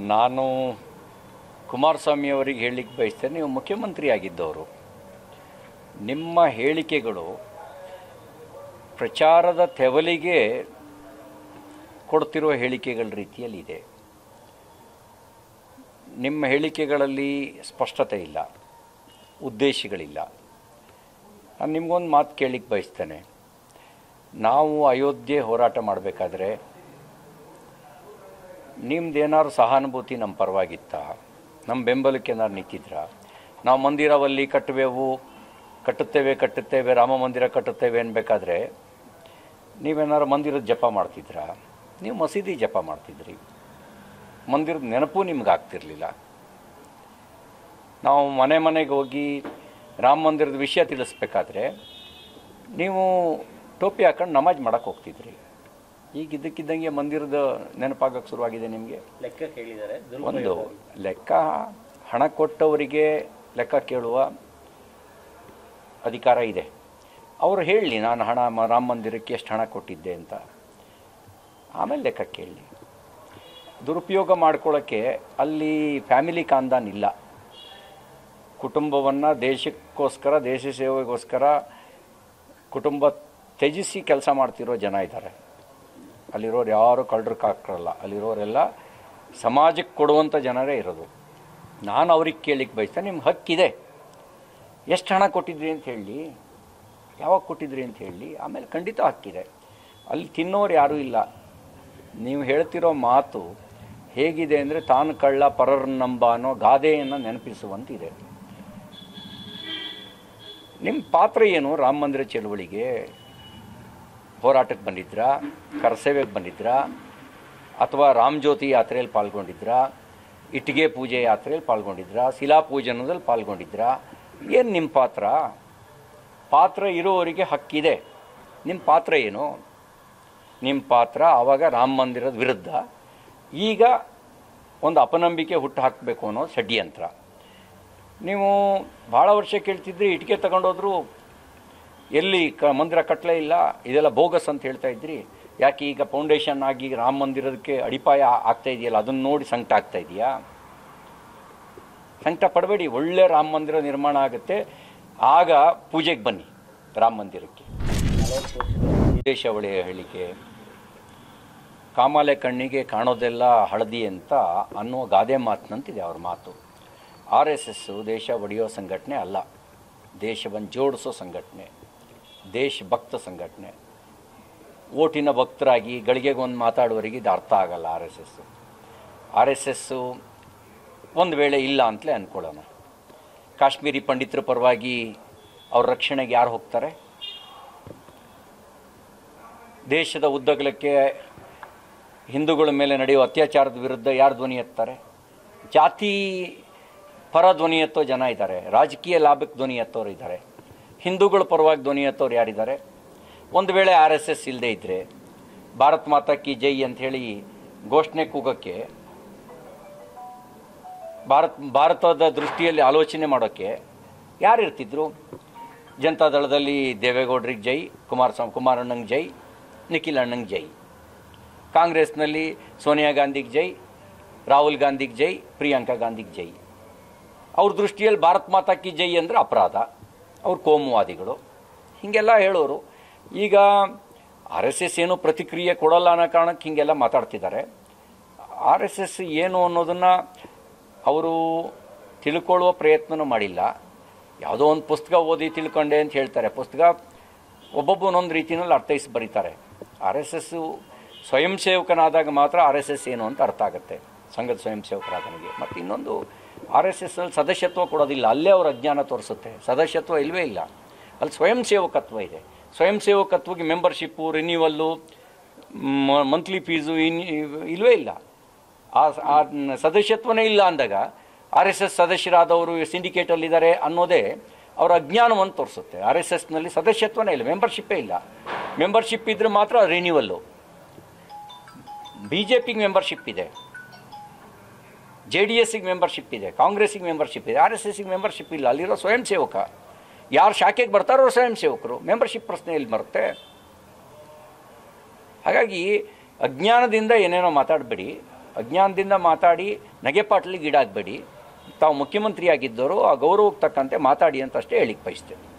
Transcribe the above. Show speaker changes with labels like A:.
A: ನಾನು ಕುಮಾರಸ್ವಾಮಿ ಅವರಿಗೆ ಹೇಳಲಿಕ್ಕೆ ಬಯಸ್ತೇನೆ ನೀವು ಮುಖ್ಯಮಂತ್ರಿ ಆಗಿದ್ದವರು ನಿಮ್ಮ ಹೇಳಿಕೆಗಳು ಪ್ರಚಾರದ ತೆವಲಿಗೆ ಕೊಡ್ತಿರುವ ಹೇಳಿಕೆಗಳ ರೀತಿಯಲ್ಲಿದೆ ನಿಮ್ಮ ಹೇಳಿಕೆಗಳಲ್ಲಿ ಸ್ಪಷ್ಟತೆ ಇಲ್ಲ ಉದ್ದೇಶಗಳಿಲ್ಲ ನಾನು ನಿಮ್ಗೊಂದು ಮಾತು ಕೇಳಲಿಕ್ಕೆ ಬಯಸ್ತೇನೆ ನಾವು ಅಯೋಧ್ಯೆ ಹೋರಾಟ ಮಾಡಬೇಕಾದ್ರೆ ನಿಮ್ದೇನಾದ್ರು ಸಹಾನುಭೂತಿ ನಮ್ಮ ಪರವಾಗಿತ್ತ ನಮ್ಮ ಬೆಂಬಲಕ್ಕೆ ಏನಾದ್ರು ನಿಂತಿದ್ರ ನಾವು ಮಂದಿರವಲ್ಲಿ ಕಟ್ಟುವೆವು ಕಟ್ಟುತ್ತೇವೆ ಕಟ್ಟುತ್ತೇವೆ ರಾಮ ಮಂದಿರ ಕಟ್ಟುತ್ತೇವೆ ಅನ್ಬೇಕಾದ್ರೆ ನೀವೇನಾದ್ರು ಮಂದಿರದ ಜಪ ಮಾಡ್ತಿದ್ರಾ ನೀವು ಮಸೀದಿ ಜಪ ಮಾಡ್ತಿದ್ರಿ ಮಂದಿರದ ನೆನಪು ನಿಮ್ಗೆ ಆಗ್ತಿರ್ಲಿಲ್ಲ ನಾವು ಮನೆ ಮನೆಗೆ ಹೋಗಿ ರಾಮ ಮಂದಿರದ ವಿಷಯ ತಿಳಿಸ್ಬೇಕಾದ್ರೆ ನೀವು ಟೋಪಿ ಹಾಕೊಂಡು ನಮಾಜ್ ಮಾಡಕ್ಕೆ ಹೋಗ್ತಿದ್ರಿ ಈಗ ಇದಕ್ಕಿದ್ದಂಗೆ ಮಂದಿರದ ನೆನಪಾಗಕ್ಕೆ ಶುರುವಾಗಿದೆ ನಿಮಗೆ
B: ಲೆಕ್ಕ ಕೇಳಿದ್ದಾರೆ
A: ಒಂದು ಲೆಕ್ಕ ಹಣ ಕೊಟ್ಟವರಿಗೆ ಲೆಕ್ಕ ಕೇಳುವ ಅಧಿಕಾರ ಇದೆ ಅವರು ಹೇಳಲಿ ನಾನು ಹಣ ಮ- ರಾಮ ಮಂದಿರಕ್ಕೆ ಎಷ್ಟು ಹಣ ಕೊಟ್ಟಿದ್ದೆ ಅಂತ ಆಮೇಲೆ ಲೆಕ್ಕ ಕೇಳಲಿ ದುರುಪಯೋಗ ಮಾಡ್ಕೊಳ್ಳೋಕ್ಕೆ ಅಲ್ಲಿ ಫ್ಯಾಮಿಲಿ ಕಾಂದಾನ್ ಇಲ್ಲ ಕುಟುಂಬವನ್ನು ದೇಶಕ್ಕೋಸ್ಕರ ದೇಶ ಸೇವೆಗೋಸ್ಕರ ಕುಟುಂಬ ತ್ಯಜಿಸಿ ಕೆಲಸ ಮಾಡ್ತಿರೋ ಜನ ಇದ್ದಾರೆ ಅಲ್ಲಿರೋರು ಯಾರು ಕಳ್ಳರು ಕಾಕ್ರಲ್ಲ ಅಲ್ಲಿರೋರೆಲ್ಲ ಸಮಾಜಕ್ಕೆ ಕೊಡುವಂಥ ಜನರೇ ಇರೋದು ನಾನು ಅವ್ರಿಗೆ ಕೇಳಲಿಕ್ಕೆ ಬಯಸ್ತೇನೆ ನಿಮ್ಗೆ ಹಕ್ಕಿದೆ ಎಷ್ಟು ಹಣ ಕೊಟ್ಟಿದ್ರಿ ಅಂತ ಹೇಳಿ ಯಾವಾಗ ಕೊಟ್ಟಿದ್ರಿ ಅಂತ ಹೇಳಿ ಆಮೇಲೆ ಖಂಡಿತ ಹಕ್ಕಿದೆ ಅಲ್ಲಿ ತಿನ್ನೋರು ಯಾರೂ ಇಲ್ಲ ನೀವು ಹೇಳ್ತಿರೋ ಮಾತು ಹೇಗಿದೆ ಅಂದರೆ ತಾನು ಕಳ್ಳ ಪರರ್ ನಂಬ ಅನ್ನೋ ಗಾದೆಯನ್ನು ನೆನಪಿಸುವಂತಿದೆ ನಿಮ್ಮ ಪಾತ್ರ ಏನು ರಾಮ ಮಂದಿರ ಚಳುವಳಿಗೆ ಹೋರಾಟಕ್ಕೆ ಬಂದಿದ್ರಾ ಕರಸೇವೆಗೆ ಬಂದಿದ್ರಾ ಅಥವಾ ರಾಮಜ್ಯೋತಿ ಯಾತ್ರೆಯಲ್ಲಿ ಪಾಲ್ಗೊಂಡಿದ್ರಾ ಇಟ್ಟಿಗೆ ಪೂಜೆ ಯಾತ್ರೆಯಲ್ಲಿ ಪಾಲ್ಗೊಂಡಿದ್ರಾ ಶಿಲಾ ಪೂಜನದಲ್ಲಿ ಪಾಲ್ಗೊಂಡಿದ್ರಾ ಏನು ನಿಮ್ಮ ಪಾತ್ರ ಪಾತ್ರ ಇರುವವರಿಗೆ ಹಕ್ಕಿದೆ ನಿಮ್ಮ ಪಾತ್ರ ಏನು ನಿಮ್ಮ ಪಾತ್ರ ಆವಾಗ ರಾಮ ಮಂದಿರದ ವಿರುದ್ಧ ಈಗ ಒಂದು ಅಪನಂಬಿಕೆ ಹುಟ್ಟು ಹಾಕಬೇಕು ಅನ್ನೋ ಷಡ್ಯಂತ್ರ ನೀವು ಭಾಳ ವರ್ಷ ಕೇಳ್ತಿದ್ರಿ ಇಟ್ಟಿಗೆ ತಗೊಂಡೋದ್ರು ಎಲ್ಲಿ ಕ ಮಂದಿರ ಕಟ್ಟಲೇ ಇಲ್ಲ ಇದೆಲ್ಲ ಬೋಗಸ್ ಅಂತ ಹೇಳ್ತಾ ಇದ್ರಿ ಯಾಕೆ ಈಗ ಫೌಂಡೇಶನ್ ಆಗಿ ರಾಮ ಮಂದಿರದಕ್ಕೆ ಅಡಿಪಾಯ ಆಗ್ತಾ ಇದೆಯಲ್ಲ ಅದನ್ನು ನೋಡಿ ಸಂಕಟ ಆಗ್ತಾ ಇದೆಯಾ ಸಂಕಟ ಪಡಬೇಡಿ ಒಳ್ಳೆ ರಾಮ ಮಂದಿರ ನಿರ್ಮಾಣ ಆಗುತ್ತೆ ಆಗ ಪೂಜೆಗೆ ಬನ್ನಿ ರಾಮ ಮಂದಿರಕ್ಕೆ ದೇಶಾವಳಿಯ ಹೇಳಿಕೆ ಕಾಮಾಲೆ ಕಣ್ಣಿಗೆ ಕಾಣೋದೆಲ್ಲ ಹಳದಿ ಅಂತ ಅನ್ನೋ ಗಾದೆ ಮಾತಿನಂತಿದೆ ಅವ್ರ ಮಾತು ಆರ್ ಎಸ್ ಎಸ್ಸು ದೇಶ ಒಡೆಯೋ ಸಂಘಟನೆ ಅಲ್ಲ ದೇಶವನ್ನು ಜೋಡಿಸೋ ಸಂಘಟನೆ ದೇಶಭಕ್ತ ಸಂಘಟನೆ ಓಟಿನ ಭಕ್ತರಾಗಿ ಗಳಿಗೆಗೊಂದು ಮಾತಾಡುವವರಿಗೆ ಇದು ಅರ್ಥ ಆಗಲ್ಲ R S S R S S ಒಂದು ವೇಳೆ ಇಲ್ಲ ಅಂತಲೇ ಅಂದ್ಕೊಳ್ಳೋಣ ಕಾಶ್ಮೀರಿ ಪಂಡಿತರ ಪರವಾಗಿ ಅವ್ರ ರಕ್ಷಣೆಗೆ ಯಾರು ಹೋಗ್ತಾರೆ ದೇಶದ ಉದ್ದಗಲಕ್ಕೆ ಹಿಂದೂಗಳ ಮೇಲೆ ನಡೆಯುವ ಅತ್ಯಾಚಾರದ ವಿರುದ್ಧ ಯಾರು ಧ್ವನಿ ಎತ್ತಾರೆ ಜಾತಿ ಪರ ಧ್ವನಿ ಎತ್ತೋ ಜನ ಇದ್ದಾರೆ ರಾಜಕೀಯ ಲಾಭಕ್ಕೆ ಧ್ವನಿ ಎತ್ತೋರು ಇದ್ದಾರೆ ಹಿಂದೂಗಳ ಪರವಾಗಿ ಧ್ವನಿ ಎತ್ತೋರು ಯಾರಿದ್ದಾರೆ ಒಂದು ವೇಳೆ ಆರ್ ಎಸ್ ಎಸ್ ಇಲ್ಲದೇ ಇದ್ದರೆ ಭಾರತ್ ಮಾತಾ ಕಿ ಜೈ ಅಂಥೇಳಿ ಘೋಷಣೆ ಕೂಗೋಕ್ಕೆ ಭಾರತ್ ಭಾರತದ ದೃಷ್ಟಿಯಲ್ಲಿ ಆಲೋಚನೆ ಮಾಡೋಕ್ಕೆ ಯಾರು ಇರ್ತಿದ್ರು ಜನತಾದಳದಲ್ಲಿ ದೇವೇಗೌಡರಿಗೆ ಜೈ ಕುಮಾರಸ್ವಾಮಿ ಕುಮಾರಣ್ಣಂಗೆ ಜೈ ನಿಖಿಲ್ ಅಣ್ಣಂಗೆ ಜೈ ಕಾಂಗ್ರೆಸ್ನಲ್ಲಿ ಸೋನಿಯಾ ಗಾಂಧಿಗೆ ಜೈ ರಾಹುಲ್ ಗಾಂಧಿಗೆ ಜೈ ಪ್ರಿಯಾಂಕಾ ಗಾಂಧಿಗೆ ಜೈ ಅವ್ರ ದೃಷ್ಟಿಯಲ್ಲಿ ಭಾರತ್ ಮಾತಾ ಕಿ ಜೈ ಅಂದರೆ ಅಪರಾಧ ಅವ್ರು ಕೋಮುವಾದಿಗಳು ಹೀಗೆಲ್ಲ ಹೇಳೋರು ಈಗ ಆರ್ ಎಸ್ ಎಸ್ ಏನು ಪ್ರತಿಕ್ರಿಯೆ ಕೊಡಲ್ಲ ಅನ್ನೋ ಕಾರಣಕ್ಕೆ ಹೀಗೆಲ್ಲ ಮಾತಾಡ್ತಿದ್ದಾರೆ ಆರ್ ಎಸ್ ಎಸ್ ಏನು ಅನ್ನೋದನ್ನು ಅವರು ತಿಳ್ಕೊಳ್ಳುವ ಪ್ರಯತ್ನನೂ ಮಾಡಿಲ್ಲ ಯಾವುದೋ ಒಂದು ಪುಸ್ತಕ ಓದಿ ತಿಳ್ಕೊಂಡೆ ಅಂತ ಹೇಳ್ತಾರೆ ಪುಸ್ತಕ ಒಬ್ಬೊಬ್ಬನೊಂದು ರೀತಿಯಲ್ಲಿ ಅರ್ಥೈಸಿ ಬರೀತಾರೆ ಆರ್ ಎಸ್ ಎಸ್ಸು ಸ್ವಯಂ ಸೇವಕನಾದಾಗ ಮಾತ್ರ ಆರ್ ಎಸ್ ಎಸ್ ಏನು ಅಂತ ಅರ್ಥ ಆಗುತ್ತೆ ಸಂಘದ ಸ್ವಯಂ ಸೇವಕರಾದನಿಗೆ ಮತ್ತು ಇನ್ನೊಂದು ಆರ್ ಎಸ್ ಎಸ್ನಲ್ಲಿ ಸದಸ್ಯತ್ವ ಕೊಡೋದಿಲ್ಲ ಅಲ್ಲೇ ಅವ್ರ ಅಜ್ಞಾನ ತೋರಿಸುತ್ತೆ ಸದಸ್ಯತ್ವ ಇಲ್ಲವೇ ಇಲ್ಲ ಅಲ್ಲಿ ಸ್ವಯಂ ಸೇವಕತ್ವ ಇದೆ ಸ್ವಯಂ ಸೇವಕತ್ವಕ್ಕೆ ಮೆಂಬರ್ಶಿಪ್ಪು ರಿನ್ಯೂವಲ್ಲು ಮಂತ್ಲಿ ಫೀಸು ಇನ್ ಇಲ್ಲವೇ ಇಲ್ಲ ಆ ಆ ಸದಸ್ಯತ್ವನೇ ಇಲ್ಲ ಅಂದಾಗ ಆರ್ ಎಸ್ ಎಸ್ ಸದಸ್ಯರಾದವರು ಸಿಂಡಿಕೇಟಲ್ಲಿದ್ದಾರೆ ಅನ್ನೋದೇ ಅವರ ಅಜ್ಞಾನವನ್ನು ತೋರಿಸುತ್ತೆ ಆರ್ ಎಸ್ ಎಸ್ನಲ್ಲಿ ಸದಸ್ಯತ್ವನೇ ಇಲ್ಲ ಮೆಂಬರ್ಶಿಪ್ಪೇ ಇಲ್ಲ ಮೆಂಬರ್ಶಿಪ್ ಇದ್ದರೆ ಮಾತ್ರ ರಿನ್ಯೂವಲ್ಲು ಬಿ ಜೆ ಪಿಗೆ ಮೆಂಬರ್ಶಿಪ್ ಇದೆ ಜೆ ಡಿ ಎಸ್ಸಿಗೆ ಮೆಂಬರ್ಶಿಪ್ ಇದೆ ಕಾಂಗ್ರೆಸ್ಸಿಗೆ ಮೆಂಬರ್ಶಿಪ್ ಇದೆ ಆರ್ ಎಸ್ ಎಸ್ಸಿಗೆ ಮೆಂಬರ್ಶಿಪ್ ಇಲ್ಲ ಅಲ್ಲಿರೋ ಸ್ವಯಂ ಸೇವಕ ಯಾರು ಶಾಖೆಗೆ ಬರ್ತಾರೋ ಅವ್ರು ಸ್ವಯಂ ಸೇವಕರು ಮೆಂಬರ್ಶಿಪ್ ಪ್ರಶ್ನೆ ಎಲ್ಲಿ ಬರುತ್ತೆ ಹಾಗಾಗಿ ಅಜ್ಞಾನದಿಂದ ಏನೇನೋ ಮಾತಾಡಬೇಡಿ ಅಜ್ಞಾನದಿಂದ ಮಾತಾಡಿ ನಗೆಪಾಟ್ಲಿಗೆ ಈಡಾಗಬೇಡಿ ತಾವು ಮುಖ್ಯಮಂತ್ರಿ ಆಗಿದ್ದವರು ಆ ಗೌರವಕ್ಕೆ ತಕ್ಕಂತೆ ಮಾತಾಡಿ ಅಂತ ಅಷ್ಟೇ ಹೇಳಿಕ್ಕೆ ಬಯಸ್ತೇನೆ